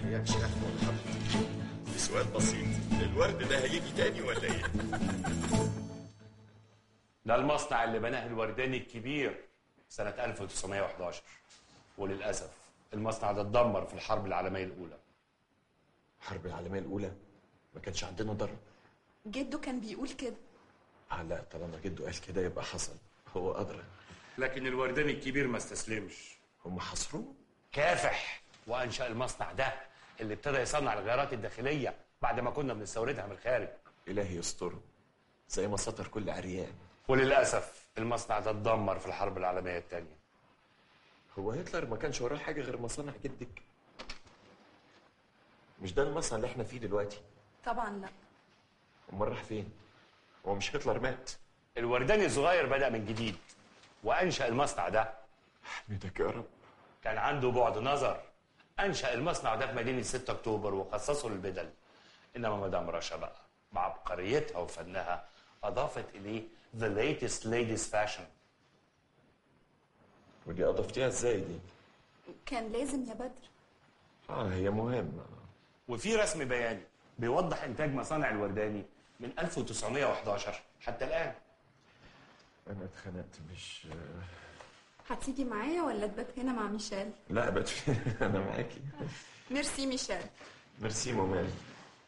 تحياتي يا اخوة محمد سؤال بسيط الورد ده هيجي تاني ولا ايه؟ ده المصنع اللي بناه الورداني الكبير سنة 1911 وللأسف المصنع ده اتدمر في الحرب العالمية الأولى الحرب العالمية الأولى ما كانش عندنا ضرب جده كان بيقول كده آه لا طالما جده قال كده يبقى حصل هو أدرى لكن الورداني الكبير ما استسلمش هم حصروه كافح وأنشأ المصنع ده اللي ابتدى يصنع الغيارات الداخلية بعد ما كنا بنستوردها من الخارج إلهي يستره زي ما سطر كل عريان وللأسف المصنع ده اتدمر في الحرب العالمية الثانية هو هتلر ما كانش وراه حاجة غير مصانع جدك مش ده المصنع اللي احنا فيه دلوقتي طبعا لا امال راح فين هو مش هتلر مات الورداني الصغير بدأ من جديد وأنشأ المصنع ده احمدك يا رب كان عنده بعد نظر أنشأ المصنع ده في مدينة 6 أكتوبر وخصصه للبدل إنما مدام رشا بقى بعبقريتها وفنها أضافت إليه the latest ladies fashion ودي اضفتيها ازاي دي كان لازم يا بدر اه هي مهمة وفي رسم بياني بيوضح إنتاج مصانع الورداني من 1911 حتى الآن انا اتخنقت مش هتيجي معايا ولا تبات هنا مع ميشيل لا بت انا معاكي ميرسي ميشيل ميرسي مومال